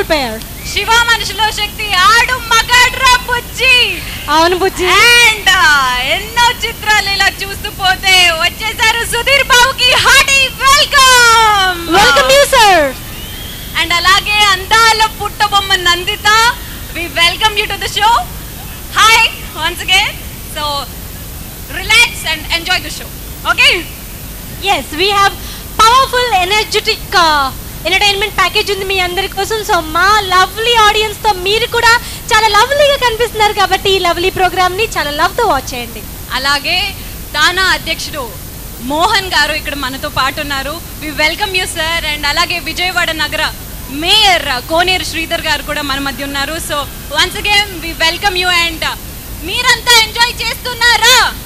beautiful పేర్ శివ మనిషిలో శక్తి ఆడు మగాడ్రా బుజ్జి అవును బుజ్జి అండ్ ఎన్నో చిత్రాలు ఇలా చూస్తూ పోతే వచ్చేసారు సుధీర్ బాబుకి hearty welcome welcome you sir and అలాగే అందాల పుట్టబొమ్మ Nanditha we welcome you to the show hi once again so relax and enjoy the show okay yes we have powerful energetic entertainment package ఉంది మీ అందరి కోసం సో మా లవ్లీ ఆడియన్స్ తో మీరు కూడా చాలా లవ్లీగా కనిపిస్తున్నారు కాబట్టి ఈ లవ్లీ ప్రోగ్రామ్ ని చాలా లవ్ తో వాచ్ చేయండి అలాగే దానా అధ్యక్షుడు మోహన్ గారు ఇక్కడ మనతో పాటు ఉన్నారు we welcome you sir and అలాగే విజయవాడ నగర మేయర్ కోనేరు శ్రీధర్ గారు కూడా మన మధ్య ఉన్నారు so once again we welcome you and మీరంతా ఎంజాయ్ చేస్తున్నారా